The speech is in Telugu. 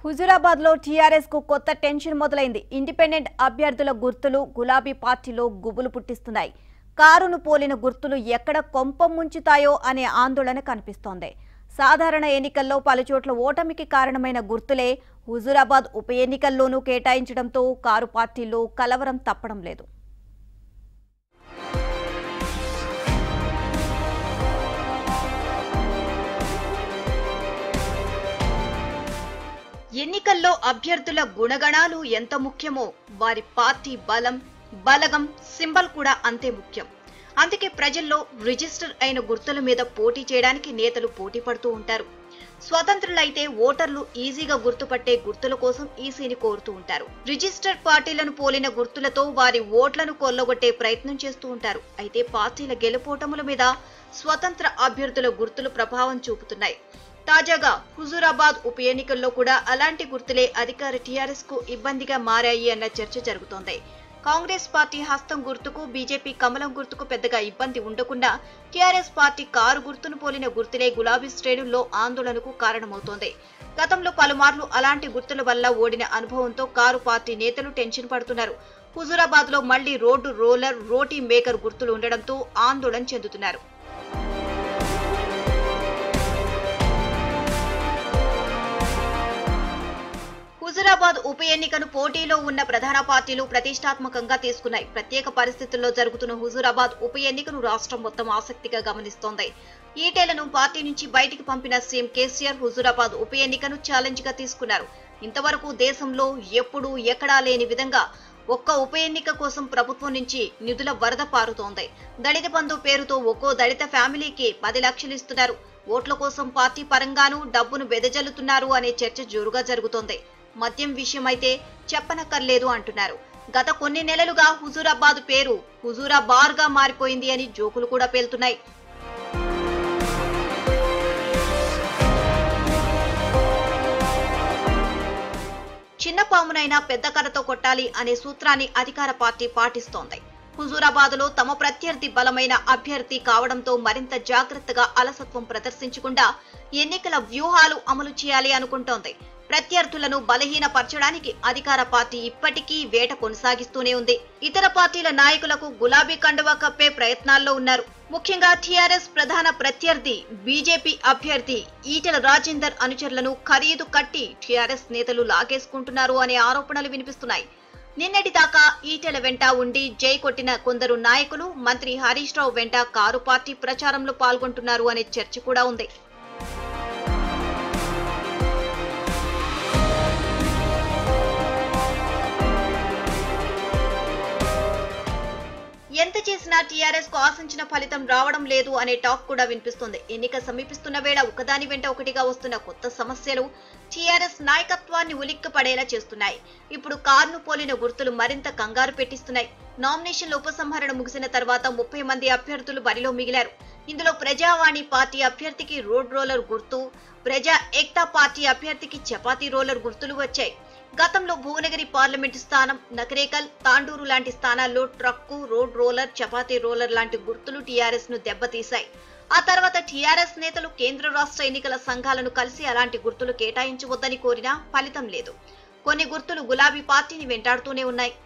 హుజురాబాద్ లో టీఆర్ఎస్ కు కొత్త టెన్షన్ మొదలైంది ఇండిపెండెంట్ అభ్యర్థుల గుర్తులు గులాబీ పార్టీలో గుబులు పుట్టిస్తున్నాయి కారును పోలిన గుర్తులు ఎక్కడ కొంపం ముంచుతాయో అనే ఆందోళన కనిపిస్తోంది సాధారణ ఎన్నికల్లో పలుచోట్ల ఓటమికి కారణమైన గుర్తులే హుజురాబాద్ ఉప ఎన్నికల్లోనూ కేటాయించడంతో కారు పార్టీలో కలవరం తప్పడం లేదు ఎన్నికల్లో అభ్యర్థుల గుణగణాలు ఎంత ముఖ్యమో వారి పార్టీ బలం బలగం సింబల్ కూడా అంతే ముఖ్యం అందుకే ప్రజల్లో రిజిస్టర్ అయిన గుర్తుల మీద పోటీ చేయడానికి నేతలు పోటీ పడుతూ ఉంటారు స్వతంత్రులైతే ఓటర్లు ఈజీగా గుర్తుపట్టే గుర్తుల కోసం ఈసీని కోరుతూ ఉంటారు రిజిస్టర్ పార్టీలను పోలిన గుర్తులతో వారి ఓట్లను కొల్లగొట్టే ప్రయత్నం చేస్తూ ఉంటారు అయితే పార్టీల గెలుపోటముల మీద స్వతంత్ర అభ్యర్థుల గుర్తులు ప్రభావం చూపుతున్నాయి తాజాగా హుజూరాబాద్ ఉప ఎన్నికల్లో కూడా అలాంటి గుర్తులే అధికార టీఆర్ఎస్ కు ఇబ్బందిగా మారాయి అన్న చర్చ జరుగుతోంది కాంగ్రెస్ పార్టీ హస్తం గుర్తుకు బీజేపీ కమలం గుర్తుకు పెద్దగా ఇబ్బంది ఉండకుండా టీఆర్ఎస్ పార్టీ కారు గుర్తును పోలిన గుర్తులే గులాబీ శ్రేణుల్లో ఆందోళనకు కారణమవుతోంది గతంలో పలుమార్లు అలాంటి గుర్తుల వల్ల ఓడిన అనుభవంతో కారు పార్టీ నేతలు టెన్షన్ పడుతున్నారు హుజూరాబాద్ లో మళ్లీ రోడ్డు రోలర్ రోటీ మేకర్ గుర్తులు ఉండడంతో ఆందోళన చెందుతున్నారు హుజురాబాద్ ఉప ఎన్నికను పోటీలో ఉన్న ప్రధాన పార్టీలు ప్రతిష్టాత్మకంగా తీసుకున్నాయి ప్రత్యేక పరిస్థితుల్లో జరుగుతున్న హుజురాబాద్ ఉప ఎన్నికను రాష్ట్రం మొత్తం ఆసక్తిగా గమనిస్తోంది ఈటేలను పార్టీ నుంచి బయటికి పంపిన సీఎం కేసీఆర్ హుజురాబాద్ ఉప ఎన్నికను ఛాలెంజ్ గా తీసుకున్నారు ఇంతవరకు దేశంలో ఎప్పుడూ ఎక్కడా లేని విధంగా ఒక్క ఉప ఎన్నిక కోసం ప్రభుత్వం నుంచి నిధుల వరద పారుతోంది దళిత బంధు పేరుతో ఒక్కో దళిత ఫ్యామిలీకి పది లక్షలు ఇస్తున్నారు ఓట్ల కోసం పార్టీ పరంగానూ డబ్బును బెదజల్లుతున్నారు అనే చర్చ జోరుగా జరుగుతోంది మద్యం విషయమైతే చెప్పనక్కర్లేదు అంటున్నారు గత కొన్ని నెలలుగా హుజూరాబాద్ పేరు హుజూరాబార్ గా మారిపోయింది అని జోకులు కూడా పేలుతున్నాయి చిన్న పామునైనా పెద్ద కర్రతో కొట్టాలి అనే సూత్రాన్ని అధికార పార్టీ పాటిస్తోంది హుజూరాబాద్ లో తమ ప్రత్యర్థి బలమైన అభ్యర్థి కావడంతో మరింత జాగ్రత్తగా అలసత్వం ప్రదర్శించకుండా ఎన్నికల వ్యూహాలు అమలు చేయాలి అనుకుంటోంది ప్రత్యర్థులను బలహీనపరచడానికి అధికార పార్టీ ఇప్పటికీ వేట కొనసాగిస్తూనే ఉంది ఇతర పార్టీల నాయకులకు గులాబీ కండువా కప్పే ప్రయత్నాల్లో ఉన్నారు ముఖ్యంగా టీఆర్ఎస్ ప్రధాన ప్రత్యర్థి బీజేపీ అభ్యర్థి ఈటెల రాజేందర్ అనుచరులను ఖరీదు కట్టి టీఆర్ఎస్ నేతలు లాగేసుకుంటున్నారు అనే ఆరోపణలు వినిపిస్తున్నాయి నిన్నటి దాకా ఈటెల వెంట ఉండి జై కొట్టిన కొందరు నాయకులు మంత్రి హరీష్ రావు వెంట కారు పార్టీ ప్రచారంలో పాల్గొంటున్నారు అనే చర్చ కూడా ఉంది ఎంత చేసినా టీఆర్ఎస్ కు ఆశించిన ఫలితం రావడం లేదు అనే టాక్ కూడా వినిపిస్తుంది ఎన్నిక సమీపిస్తున్న వేళ ఒకదాని వెంట ఒకటిగా వస్తున్న కొత్త సమస్యలు టీఆర్ఎస్ నాయకత్వాన్ని ఉలిక్కి పడేలా చేస్తున్నాయి ఇప్పుడు కార్ను పోలిన గుర్తులు మరింత కంగారు పెట్టిస్తున్నాయి నామినేషన్ల ఉపసంహరణ ముగిసిన తర్వాత ముప్పై మంది అభ్యర్థులు బరిలో మిగిలారు ఇందులో ప్రజావాణి పార్టీ అభ్యర్థికి రోడ్ రోలర్ గుర్తు ప్రజా ఏక్తా పార్టీ అభ్యర్థికి చపాతీ రోలర్ గుర్తులు వచ్చాయి గతంలో భువనగిరి పార్లమెంటు స్థానం నకరేకల్ తాండూరు లాంటి స్థానాల్లో truck road roller chapati roller లాంటి గుర్తులు టీఆర్ఎస్ ను దెబ్బతీశాయి ఆ తర్వాత టీఆర్ఎస్ నేతలు కేంద్ర రాష్ట్ర ఎన్నికల సంఘాలను కలిసి అలాంటి గుర్తులు కేటాయించవద్దని కోరినా ఫలితం లేదు కొన్ని గుర్తులు గులాబీ పార్టీని వెంటాడుతూనే ఉన్నాయి